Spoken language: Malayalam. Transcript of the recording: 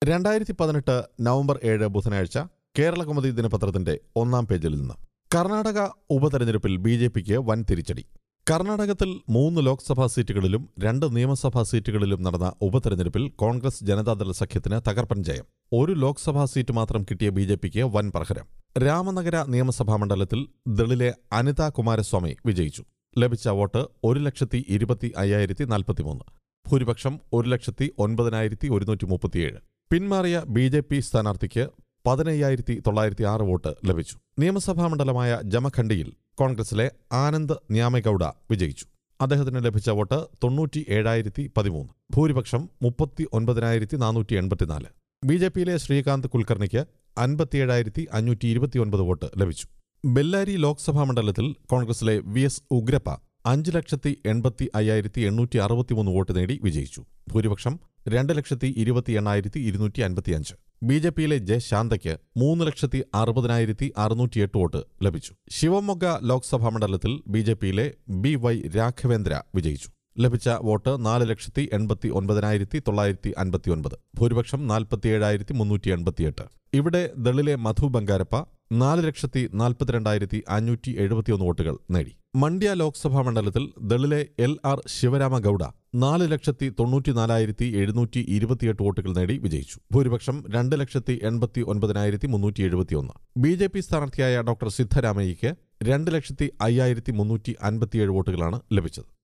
രണ്ടായിരത്തി പതിനെട്ട് നവംബർ ഏഴ് ബുധനാഴ്ച കേരള കൗമുദി ദിനപത്രത്തിന്റെ ഒന്നാം പേജിൽ നിന്ന് കർണാടക ഉപതെരഞ്ഞെടുപ്പിൽ ബി ജെ പിക്ക് വൻ തിരിച്ചടി കർണാടകത്തിൽ മൂന്ന് ലോക്സഭാ സീറ്റുകളിലും രണ്ട് നിയമസഭാ സീറ്റുകളിലും നടന്ന ഉപതെരഞ്ഞെടുപ്പിൽ കോൺഗ്രസ് ജനതാദൾ സഖ്യത്തിന് തകർപ്പൻ ജയം ഒരു ലോക്സഭാ സീറ്റ് മാത്രം കിട്ടിയ ബി ജെ പിക്ക് വൻ പ്രഹരം രാമനഗര നിയമസഭാ മണ്ഡലത്തിൽ ദളിലെ അനിത കുമാരസ്വാമി വിജയിച്ചു ലഭിച്ച വോട്ട് ഒരു ലക്ഷത്തി ഇരുപത്തി അയ്യായിരത്തി നാൽപ്പത്തിമൂന്ന് ഭൂരിപക്ഷം ഒരു ലക്ഷത്തി ഒൻപതിനായിരത്തി ഒരുന്നൂറ്റി മുപ്പത്തിയേഴ് പിന്മാറിയ ബി ജെ പി സ്ഥാനാർത്ഥിക്ക് പതിനയ്യായിരത്തി തൊള്ളായിരത്തി ആറ് വോട്ട് ലഭിച്ചു നിയമസഭാ മണ്ഡലമായ ജമഖണ്ഡിയിൽ കോൺഗ്രസിലെ ആനന്ദ് ന്യാമഗൌഡ വിജയിച്ചു അദ്ദേഹത്തിന് ലഭിച്ച വോട്ട് തൊണ്ണൂറ്റി ഏഴായിരത്തി പതിമൂന്ന് ഭൂരിപക്ഷം മുപ്പത്തി ഒൻപതിനായിരത്തി നാനൂറ്റി എൺപത്തിനാല് ബി ജെ പിയിലെ ശ്രീകാന്ത് കുൽക്കർണിക്ക് അൻപത്തിയേഴായിരത്തി അഞ്ഞൂറ്റി ഇരുപത്തിയൊൻപത് വോട്ട് ലഭിച്ചു ബെല്ലാരി ലോക്സഭാ മണ്ഡലത്തിൽ കോൺഗ്രസിലെ വി എസ് ഉഗ്രപ്പ അഞ്ച് ലക്ഷത്തി എൺപത്തി അയ്യായിരത്തി എണ്ണൂറ്റി അറുപത്തിമൂന്ന് വോട്ട് നേടി വിജയിച്ചു ഭൂരിപക്ഷം രണ്ട് ലക്ഷത്തി ഇരുപത്തി എണ്ണായിരത്തി ഇരുന്നൂറ്റി അൻപത്തിയഞ്ച് ബി ജെ പിയിലെ ജെ ശാന്തയ്ക്ക് മൂന്ന് ലക്ഷത്തി അറുപതിനായിരത്തി അറുന്നൂറ്റിയെട്ട് വോട്ട് ലഭിച്ചു ശിവമൊഗ്ഗ ലോക്സഭാ മണ്ഡലത്തിൽ ബി ജെ പിയിലെ ബി വൈ രാഘവേന്ദ്ര വിജയിച്ചു ലഭിച്ച വോട്ട് നാല് ലക്ഷത്തി എൺപത്തി ഒൻപതിനായിരത്തി തൊള്ളായിരത്തി അൻപത്തി ഒൻപത് ഭൂരിപക്ഷം നാൽപ്പത്തിയേഴായിരത്തി മുന്നൂറ്റി എൺപത്തിയെട്ട് ഇവിടെ ദളിലെ മധു ബംഗാരപ്പ നാല് ലക്ഷത്തി നാൽപ്പത്തിരണ്ടായിരത്തി അഞ്ഞൂറ്റി എഴുപത്തിയൊന്ന് വോട്ടുകൾ നേടി മണ്ഡ്യ ലോക്സഭാ മണ്ഡലത്തിൽ ദളിലെ എൽ ആർ ശിവരാമ ഗൌഡ നാല് ലക്ഷത്തി തൊണ്ണൂറ്റിനാലായിരത്തി എഴുന്നൂറ്റി ഇരുപത്തിയെട്ട് വോട്ടുകൾ നേടി വിജയിച്ചു ഭൂരിപക്ഷം രണ്ട് ലക്ഷത്തി എൺപത്തി ഒൻപതിനായിരത്തി മുന്നൂറ്റി എഴുപത്തിയൊന്ന് ബി ജെ പി സ്ഥാനാർത്ഥിയായ ഡോക്ടർ സിദ്ധരാമയ്യയ്ക്ക് രണ്ട് ലക്ഷത്തി അയ്യായിരത്തി മുന്നൂറ്റി അൻപത്തിയേഴ് വോട്ടുകളാണ് ലഭിച്ചത്